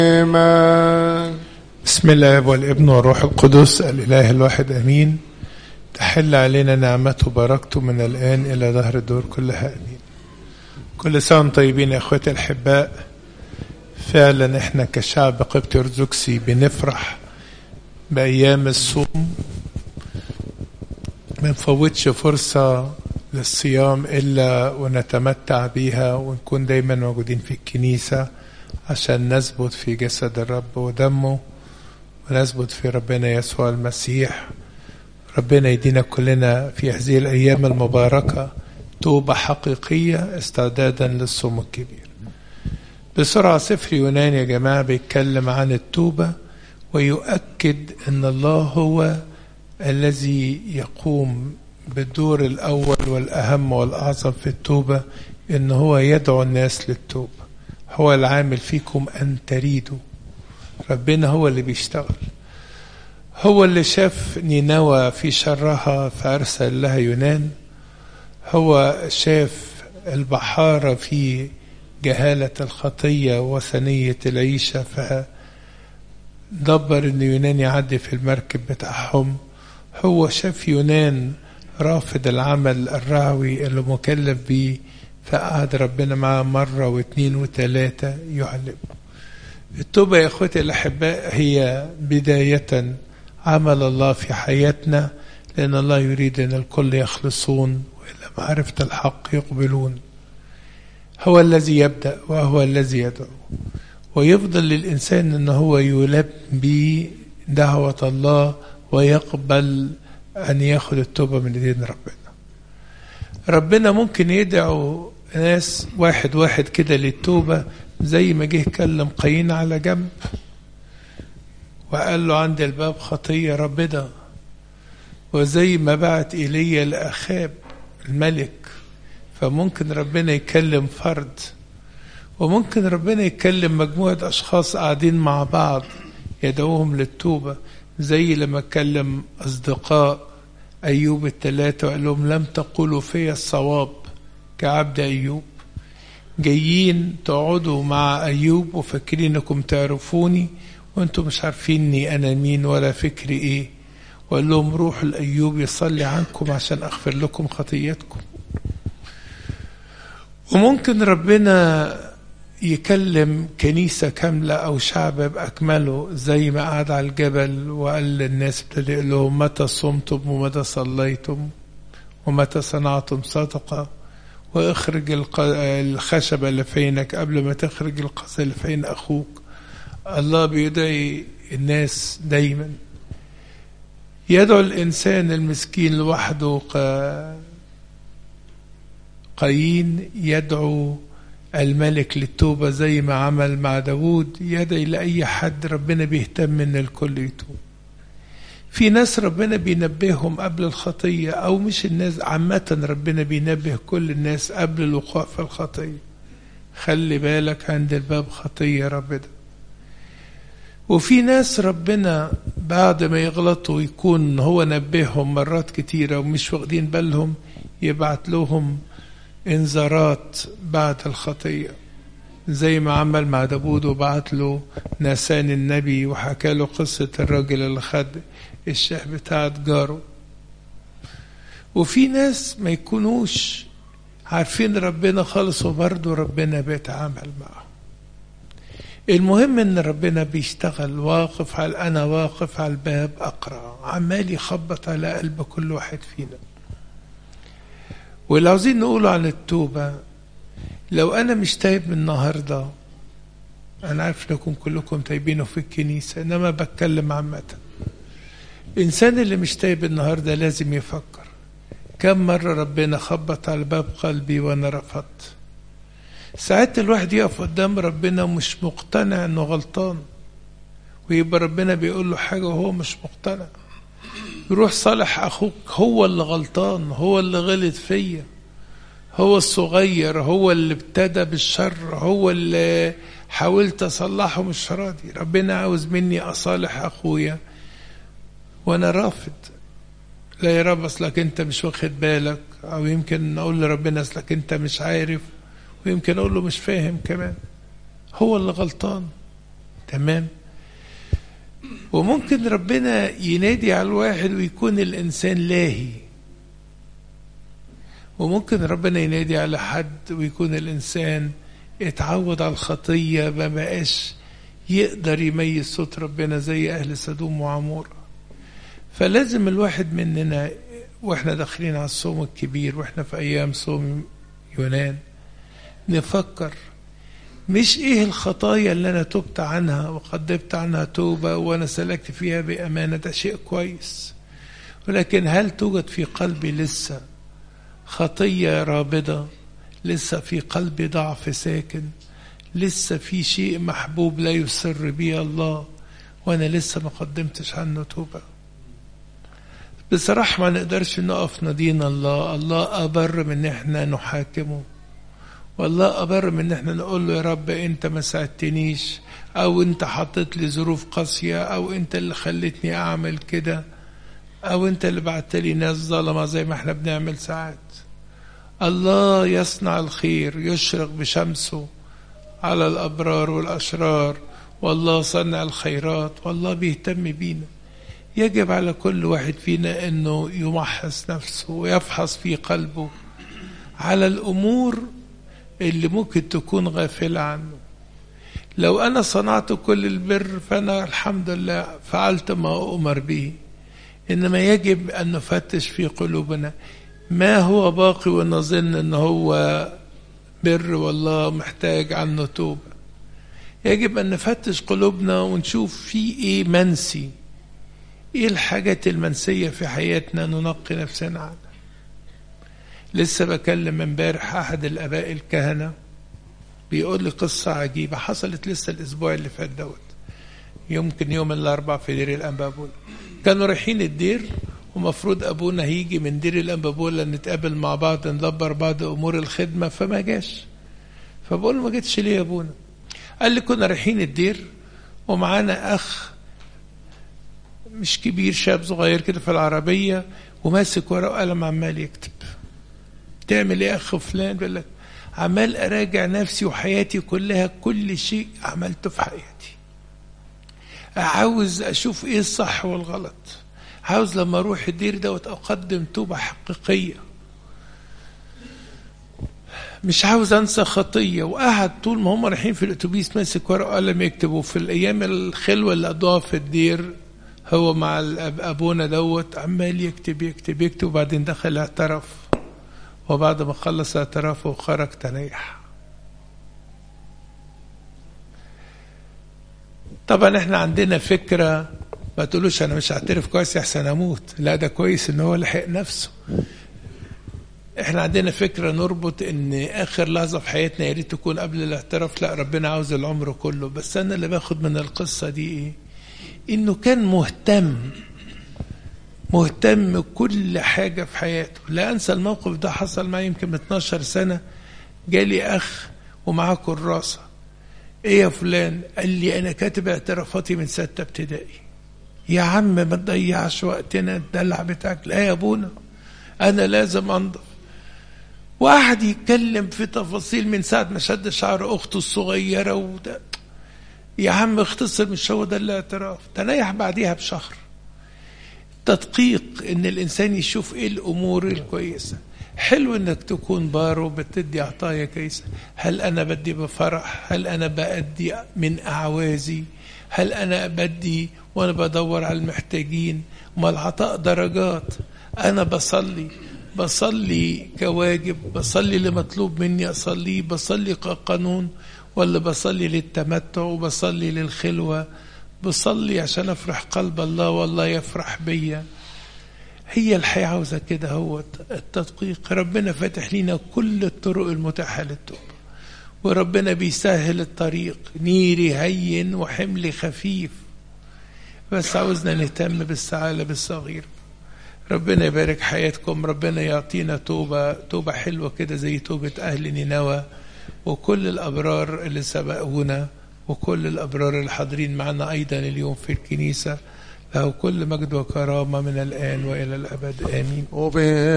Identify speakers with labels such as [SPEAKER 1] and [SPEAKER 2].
[SPEAKER 1] بسم الله والابن والروح القدس الإله الواحد أمين تحل علينا نعمته وبركته من الآن إلى ظهر الدور كلها أمين كل سنة وانتم طيبين يا أخواتي الأحباء فعلا احنا كشعب قبطي أرثوذكسي بنفرح بأيام الصوم ما نفوتش فرصة للصيام إلا ونتمتع بيها ونكون دايما موجودين في الكنيسة عشان نثبت في جسد الرب ودمه ونثبت في ربنا يسوع المسيح ربنا يدينا كلنا في هذه الأيام المباركة توبة حقيقية استعدادا للصوم الكبير بسرعة سفر يونان يا جماعة بيتكلم عن التوبة ويؤكد أن الله هو الذي يقوم بالدور الأول والأهم والأعظم في التوبة إن هو يدعو الناس للتوبة هو العامل فيكم أن تريدوا ربنا هو اللي بيشتغل هو اللي شاف نينوى في شرها فأرسل لها يونان هو شاف البحارة في جهالة الخطية وثنية العيشة فدبر ان يونان يعدي في المركب بتاعهم هو شاف يونان رافض العمل الرعوي اللي مكلف بيه فقعد ربنا معاه مرة واثنين وثلاثة يعلم التوبة يا اخوتي الأحباء هي بداية عمل الله في حياتنا لأن الله يريد أن الكل يخلصون وإلى معرفة الحق يقبلون هو الذي يبدأ وهو الذي يدعو ويفضل للإنسان أن هو يلبي دعوة الله ويقبل أن ياخد التوبة من إيدين ربنا ربنا ممكن يدعو ناس واحد واحد كده للتوبة زي ما جه كلم قايين على جنب وقال له عند الباب خطية ربنا وزي ما بعت إيليا لأخاب الملك فممكن ربنا يكلم فرد وممكن ربنا يكلم مجموعة أشخاص قاعدين مع بعض يدعوهم للتوبة زي لما كلم أصدقاء أيوب الثلاثة وقال لهم لم تقولوا في الصواب كعبد أيوب جايين تقعدوا مع أيوب وفاكرين إنكم تعرفوني وأنتم مش عارفيني أنا مين ولا فكري إيه وقال لهم روحوا لأيوب يصلي عنكم عشان أغفر لكم خطيتكم وممكن ربنا يكلم كنيسة كاملة أو شعب بأكمله زي ما قعد على الجبل وقال للناس ابتدى يقول لهم متى صمتم ومتى صليتم ومتى صنعتم صدقة واخرج الخشبة اللي فينك قبل ما تخرج القصة اللي فين أخوك الله بيدعي الناس دايما يدعو الإنسان المسكين لوحده قايين يدعو الملك للتوبة زي ما عمل مع داود يدعي لأي حد ربنا بيهتم ان الكل يتوب في ناس ربنا بينبههم قبل الخطية أو مش الناس عامة ربنا بينبه كل الناس قبل الوقوع في الخطية خلي بالك عند الباب خطية ربنا وفي ناس ربنا بعد ما يغلطوا يكون هو نبههم مرات كتيرة ومش واخدين بالهم يبعت لهم انذارات بعد الخطية زي ما عمل مع داود وبعت له ناسان النبي وحكى له قصة الراجل اللي خد الشاه بتاعت جاره وفي ناس ما يكونوش عارفين ربنا خالص وبرضه ربنا بيتعامل معهم المهم ان ربنا بيشتغل واقف على انا واقف على الباب اقرا عمال يخبط على قلب كل واحد فينا واللي عاوزين نقوله عن التوبة لو أنا مش تايب من النهاردة أنا عارف إنكم كلكم تايبينه في الكنيسة إنما بتكلم عامة الإنسان اللي مش تايب النهاردة لازم يفكر كم مرة ربنا خبط على باب قلبي وأنا رفضت ساعات الواحد يقف قدام ربنا ومش مقتنع إنه غلطان ويبقى ربنا بيقول له حاجة وهو مش مقتنع يروح صالح اخوك هو اللي غلطان هو اللي غلط فيا هو الصغير هو اللي ابتدى بالشر هو اللي حاولت اصلحه مش راضي ربنا عاوز مني اصالح اخويا وانا رافض لا يا رب اصلك انت مش واخد بالك او يمكن اقول لربنا اصلك انت مش عارف ويمكن اقول له مش فاهم كمان هو اللي غلطان تمام وممكن ربنا ينادي على الواحد ويكون الإنسان لاهي وممكن ربنا ينادي على حد ويكون الإنسان اتعود على الخطية ما بقاش يقدر يميز صوت ربنا زي أهل سدوم وعمورة فلازم الواحد مننا واحنا داخلين على الصوم الكبير واحنا في أيام صوم يونان نفكر مش ايه الخطايا اللي انا تبت عنها وقدمت عنها توبة وانا سلكت فيها بأمانة ده شيء كويس ولكن هل توجد في قلبي لسه خطية رابضة لسه في قلبي ضعف ساكن لسه في شيء محبوب لا يسر بي الله وانا لسه ما قدمتش عنه توبة بصراحة ما نقدرش نقف ندين الله الله أبر من احنا نحاكمه والله أبر من ان احنا نقول له يا رب انت ما ساعدتنيش او انت حطيت لي ظروف قاسية او انت اللي خلتني اعمل كده او انت اللي بعت لي ناس ظلمة زي ما احنا بنعمل ساعات الله يصنع الخير يشرق بشمسه على الأبرار والأشرار والله صنع الخيرات والله بيهتم بينا يجب على كل واحد فينا أنه يمحص نفسه ويفحص في قلبه على الأمور اللي ممكن تكون غافلة عنه لو أنا صنعت كل البر فأنا الحمد لله فعلت ما أمر به إنما يجب أن نفتش في قلوبنا ما هو باقي ونظن أنه هو بر والله محتاج عنه توبة يجب أن نفتش قلوبنا ونشوف في إيه منسي إيه الحاجات المنسية في حياتنا ننقي نفسنا عنها لسه بكلم امبارح أحد الآباء الكهنة بيقول لي قصة عجيبة حصلت لسه الأسبوع اللي فات دوت يمكن يوم الأربع في دير الأنبابولا كانوا رايحين الدير ومفروض أبونا هيجي من دير الأنبابولا نتقابل مع بعض ندبر بعض أمور الخدمة فما جاش فبقول له ما جيتش ليه يا أبونا قال لي كنا رايحين الدير ومعانا أخ مش كبير شاب صغير كده في العربية وماسك ورقة وقلم عمال يكتب تعمل ايه اخ فلان بيقول لك عمال اراجع نفسي وحياتي كلها كل شيء عملته في حياتي عاوز اشوف ايه الصح والغلط عاوز لما اروح الدير دوت اقدم توبه حقيقيه مش عاوز انسى خطيه وقعد طول ما هم رايحين في الاتوبيس ماسك ورقه وقلم يكتبوا في الايام الخلوه اللي قضوها في الدير هو مع ابونا دوت عمال يكتب يكتب يكتب وبعدين دخل اعترف وبعد ما خلص اعترافه خرج تريح طبعا احنا عندنا فكرة ما تقولوش انا مش هعترف كويس احسن اموت لا ده كويس ان هو لحق نفسه احنا عندنا فكرة نربط ان اخر لحظة في حياتنا يا ريت تكون قبل الاعتراف لا ربنا عاوز العمر كله بس انا اللي باخد من القصة دي ايه انه كان مهتم مهتم بكل حاجة في حياته لا أنسى الموقف ده حصل معي يمكن من 12 سنة جالي أخ ومعاه كراسة إيه يا فلان قال لي أنا كاتب اعترافاتي من ستة ابتدائي يا عم ما تضيعش وقتنا الدلع بتاعك لا يا أبونا أنا لازم أنضف وقعد يتكلم في تفاصيل من ساعة ما شد شعر أخته الصغيرة وده يا عم اختصر مش هو ده الاعتراف تنيح بعديها بشهر تدقيق ان الانسان يشوف ايه الامور الكويسه حلو انك تكون بار وبتدي عطايا كويسه هل انا بدي بفرح هل انا بادي من اعوازي هل انا بدي وانا بدور على المحتاجين ما العطاء درجات انا بصلي بصلي كواجب بصلي لمطلوب مني اصليه بصلي كقانون ولا بصلي للتمتع وبصلي للخلوه بصلي عشان افرح قلب الله والله يفرح بيا هي الحياة عاوزة كده هو التدقيق ربنا فاتح لنا كل الطرق المتاحة للتوبة وربنا بيسهل الطريق نيري هين وحملي خفيف بس عاوزنا نهتم بالسعالة بالصغير ربنا يبارك حياتكم ربنا يعطينا توبة توبة حلوة كده زي توبة أهل نينوى وكل الأبرار اللي سبقونا وكل الأبرار الحاضرين معنا أيضا اليوم في الكنيسة له كل مجد وكرامة من الآن وإلى الأبد آمين